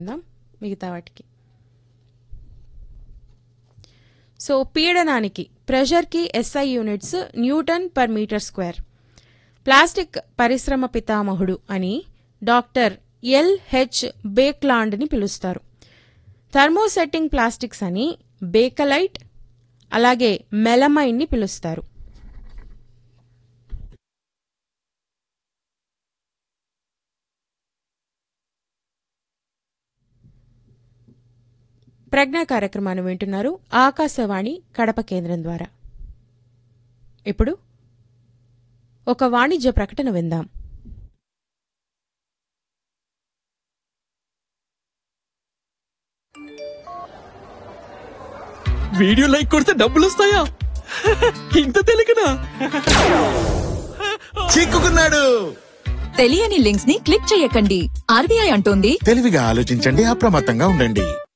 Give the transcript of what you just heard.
ఉందాం మిగతా వాటికి సో పీడనానికి ప్రెషర్కి SI units newton per metre square plastic పరిశ్రమ పితామహుడు అని డాక్టర్ ఎల్హెచ్ బేక్లాండ్ని పిలుస్తారు థర్మోసెట్టింగ్ ప్లాస్టిక్స్ అని బేకలైట్ అలాగే మెలమైన్ని పిలుస్తారు ప్రజ్ఞా కార్యక్రమాన్ని వింటున్నారు ఆకాశవాణి కడప కేంద్రం ద్వారా ఇప్పుడు ఒక వాణిజ్య ప్రకటన విందాం వీడియో లైక్ కొడితే డబ్బులు వస్తాయా ఇంత తెలియకనా చిక్కుకున్నాడు తెలియని లింక్స్ ని క్లిక్ చేయకండి ఆర్బీఐ అంటోంది తెలివిగా ఆలోచించండి అప్రమత్తంగా ఉండండి